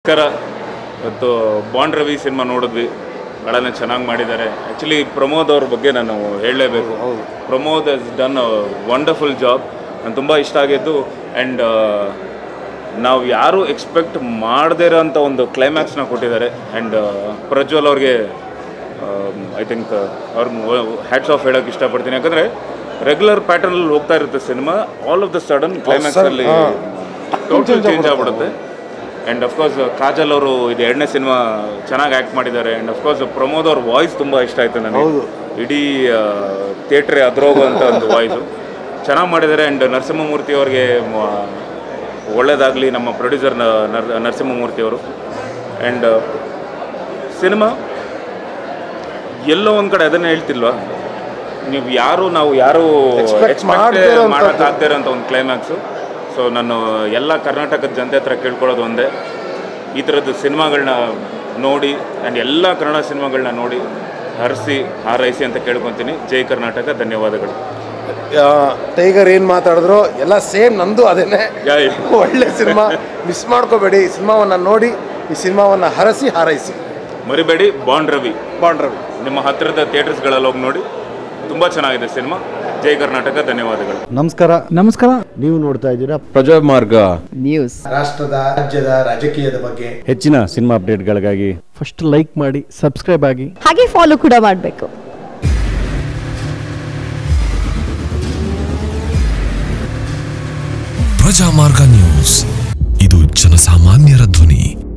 ನಮಸ್ಕಾರ ಇವತ್ತು bond Ravi cinema ನೋಡಿದ್ವಿ ಭಾಳನೇ ಚೆನ್ನಾಗಿ ಮಾಡಿದ್ದಾರೆ ಆ್ಯಕ್ಚುಲಿ ಪ್ರಮೋದ್ ಅವ್ರ ಬಗ್ಗೆ ನಾನು ಹೇಳಲೇಬೇಕು Pramod has done a wonderful job ನಾನು ತುಂಬ ಇಷ್ಟ ಆಗಿದ್ದು ಆ್ಯಂಡ್ ನಾವು ಯಾರು ಎಕ್ಸ್ಪೆಕ್ಟ್ ಮಾಡದೇ ಇರೋಂಥ ಒಂದು ಕ್ಲೈಮ್ಯಾಕ್ಸ್ನ ಕೊಟ್ಟಿದ್ದಾರೆ ಆ್ಯಂಡ್ ಪ್ರಜ್ವಲ್ ಅವ್ರಿಗೆ ಐ ಥಿಂಕ್ ಅವ್ರಿಗೆ ಹ್ಯಾಟ್ಸ್ ಆಫ್ ಹೇಳೋಕೆ ಇಷ್ಟಪಡ್ತೀನಿ ಯಾಕಂದರೆ ರೆಗ್ಯುಲರ್ ಪ್ಯಾಟರ್ನಲ್ಲಿ ಹೋಗ್ತಾ ಇರುತ್ತೆ cinema all of the sudden ಕ್ಲೈಮ್ಯಾಕ್ಸಲ್ಲಿ ಟೋಟಲ್ ಚೇಂಜ್ ಆಗ್ಬಿಡುತ್ತೆ ಆ್ಯಂಡ್ ಅಫ್ಕೋರ್ಸ್ ಕಾಜಲ್ ಅವರು ಇದು ಎರಡನೇ ಸಿನಿಮಾ ಚೆನ್ನಾಗಿ ಆ್ಯಕ್ಟ್ ಮಾಡಿದ್ದಾರೆ ಆ್ಯಂಡ್ ಅಫ್ಕೋರ್ಸ್ ಪ್ರಮೋದ್ ಅವ್ರ ವಾಯ್ಸ್ ತುಂಬ ಇಷ್ಟ ಆಯಿತು ನನಗೆ ಇಡೀ ಥಿಯೇಟ್ರೇ ಅದ್ರೋಗುವಂಥ ಒಂದು ವಾಯ್ಸು ಚೆನ್ನಾಗಿ ಮಾಡಿದ್ದಾರೆ ಆ್ಯಂಡ್ ನರಸಿಂಹಮೂರ್ತಿ ಅವ್ರಿಗೆ ಒಳ್ಳೇದಾಗಲಿ ನಮ್ಮ ಪ್ರೊಡ್ಯೂಸರ್ ನರಸಿಂಹಮೂರ್ತಿ ಅವರು ಆ್ಯಂಡ್ ಸಿನಿಮಾ ಎಲ್ಲೋ ಒಂದು ಕಡೆ ಅದನ್ನೇ ಹೇಳ್ತಿಲ್ವಾ ನೀವು ಯಾರು ನಾವು ಯಾರು Expect ಮಾಡ್ದೇ ಇರೋಂಥದ್ದು. ಮಾಡೋಕ್ಕಾಗದೇ ಇರೋಂಥ ಒಂದು ಕ್ಲೈಮ್ಯಾಕ್ಸು ಸೊ ನಾನು ಎಲ್ಲ ಕರ್ನಾಟಕದ ಜನತೆ ಹತ್ರ ಕೇಳ್ಕೊಳ್ಳೋದು ಒಂದೇ ಈ ಥರದ್ದು ಸಿನಿಮಾಗಳನ್ನ ನೋಡಿ ಆ್ಯಂಡ್ ಎಲ್ಲ ಕನ್ನಡ ಸಿನಿಮಾಗಳನ್ನ ನೋಡಿ ಹರಿಸಿ ಹಾರೈಸಿ ಅಂತ ಕೇಳ್ಕೊತೀನಿ ಜೈ ಕರ್ನಾಟಕ ಧನ್ಯವಾದಗಳು ಟೈಗರ್ ಏನು ಮಾತಾಡಿದ್ರು ಎಲ್ಲ ಸೇಮ್ ನಂದು ಅದೇನೆ ಜೈ ಒಳ್ಳೆ ಸಿನಿಮಾ ಮಿಸ್ ಮಾಡ್ಕೋಬೇಡಿ ಈ ಸಿನಿಮಾವನ್ನು ನೋಡಿ ಈ ಸಿನಿಮಾವನ್ನು ಹರಸಿ ಹಾರೈಸಿ ಮರಿಬೇಡಿ ಬಾಂಡ್ ರವಿ ಬಾಂಡ್ ರವಿ ನಿಮ್ಮ ಹತ್ತಿರದ ಥಿಯೇಟರ್ಸ್ಗಳಲ್ಲಿ ಹೋಗಿ ನೋಡಿ ತುಂಬ ಚೆನ್ನಾಗಿದೆ ಸಿನಿಮಾ ಜೈ ಕರ್ನಾಟಕ ಧನ್ಯವಾದಗಳು ನಮಸ್ಕಾರ ನಮಸ್ಕಾರ ನೀವು ನೋಡ್ತಾ ಇದ್ದೀರಾ ಪ್ರಜಾಮಾರ್ಗ ನ್ಯೂಸ್ ರಾಷ್ಟ್ರದ ರಾಜ್ಯದ ರಾಜಕೀಯದ ಬಗ್ಗೆ ಹೆಚ್ಚಿನ ಸಿನಿಮಾ ಅಪ್ಡೇಟ್ಗಳಿಗಾಗಿ ಫಸ್ಟ್ ಲೈಕ್ ಮಾಡಿ ಸಬ್ಸ್ಕ್ರೈಬ್ ಆಗಿ ಹಾಗೆ ಫಾಲೋ ಕೂಡ ಮಾಡಬೇಕು ಪ್ರಜಾಮಾರ್ಗ ನ್ಯೂಸ್ ಇದು ಜನಸಾಮಾನ್ಯರ ಧ್ವನಿ